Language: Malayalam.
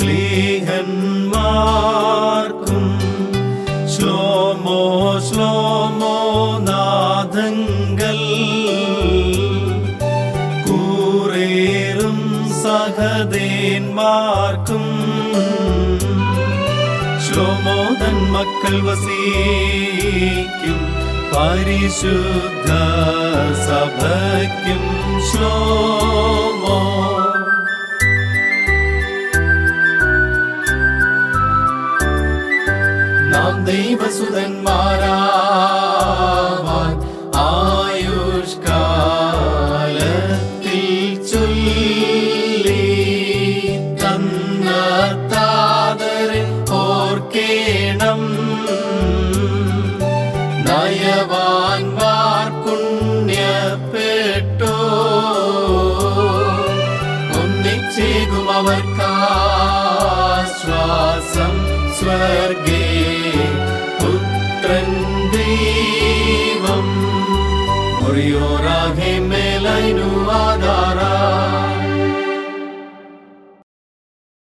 സ്ലീഹന്മാർക്കും ശ്ലോമോ ശ്ലോമോ നാദങ്ങൾ കൂറേറും സഹദേന്മാർക്കും ശ്ലോമോദൻ മക്കൾ വസിക്കും പരിശുദ്ധ സഭയ്ക്കും ശ്ലോമോ നാം ദൈവസുതന്മാരാവാൻ ആയുഷ്കാലത്തിൽ ചൊല്ലി തന്ന താതരെ ഓർക്കേണം നയവാൻമാർ പുണ്യപ്പെട്ടോ ഒന്നിച്ചേകും അവർക്കാശ്വാസം സ്വർഗേ